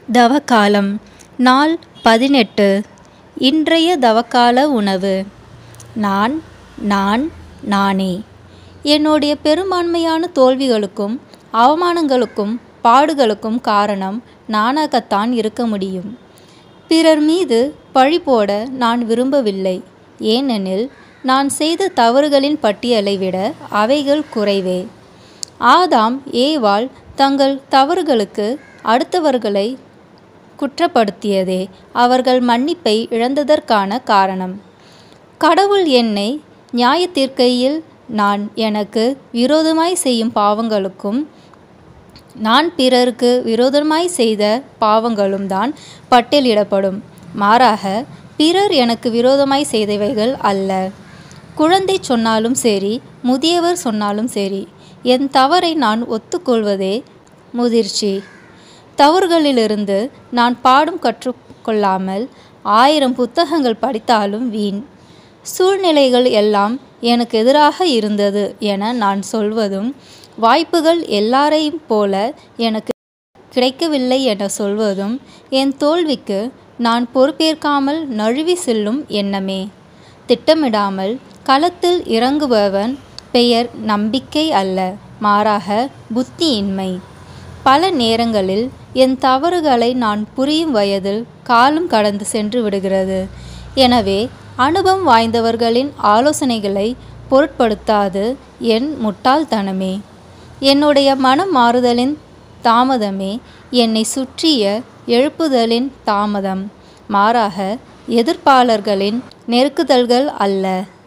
தவக்காலம் நாள் பதினெட்டு இன்றைய தவக்கால உணவு நான் நான் நானே என்னுடைய பெரும்பான்மையான தோல்விகளுக்கும் அவமானங்களுக்கும் பாடுகளுக்கும் காரணம் நானாகத்தான் இருக்க முடியும் பிறர் மீது பழி போட நான் விரும்பவில்லை ஏனெனில் நான் செய்த தவறுகளின் பட்டியலை விட அவைகள் குறைவே ஆதாம் ஏவாள் தங்கள் தவறுகளுக்கு அடுத்தவர்களை குற்றப்படுத்தியதே அவர்கள் மன்னிப்பை இழந்ததற்கான காரணம் கடவுள் என்னை நியாயத்தீர்க்கையில் நான் எனக்கு விரோதமாய் செய்யும் பாவங்களுக்கும் நான் பிறருக்கு விரோதமாய் செய்த பாவங்களும் தான் பட்டியலிடப்படும் மாறாக பிறர் எனக்கு விரோதமாய் செய்தவைகள் அல்ல குழந்தை சொன்னாலும் சரி முதியவர் சொன்னாலும் சரி என் தவறை நான் ஒத்துக்கொள்வதே முதிர்ச்சி தவறுகளிலிருந்து நான் பாடம் கற்றுக்கொள்ளாமல் ஆயிரம் புத்தகங்கள் படித்தாலும் வீண் சூழ்நிலைகள் எல்லாம் எனக்கு எதிராக இருந்தது என நான் சொல்வதும் வாய்ப்புகள் எல்லாரையும் போல எனக்கு கிடைக்கவில்லை என சொல்வதும் என் தோல்விக்கு நான் பொறுப்பேற்காமல் நழுவி செல்லும் எண்ணமே திட்டமிடாமல் களத்தில் இறங்குபவன் பெயர் நம்பிக்கை அல்ல மாறாக புத்தியின்மை பல நேரங்களில் என் தவறுகளை நான் புரியும் வயதில் காலம் கடந்து சென்று விடுகிறது எனவே அனுபவம் வாய்ந்தவர்களின் ஆலோசனைகளை பொருட்படுத்தாது என் முட்டாள்தனமே என்னுடைய மனம் மாறுதலின் தாமதமே என்னை சுற்றிய எழுப்புதலின் தாமதம் மாறாக எதிர்ப்பாளர்களின் நெருக்குதல்கள் அல்ல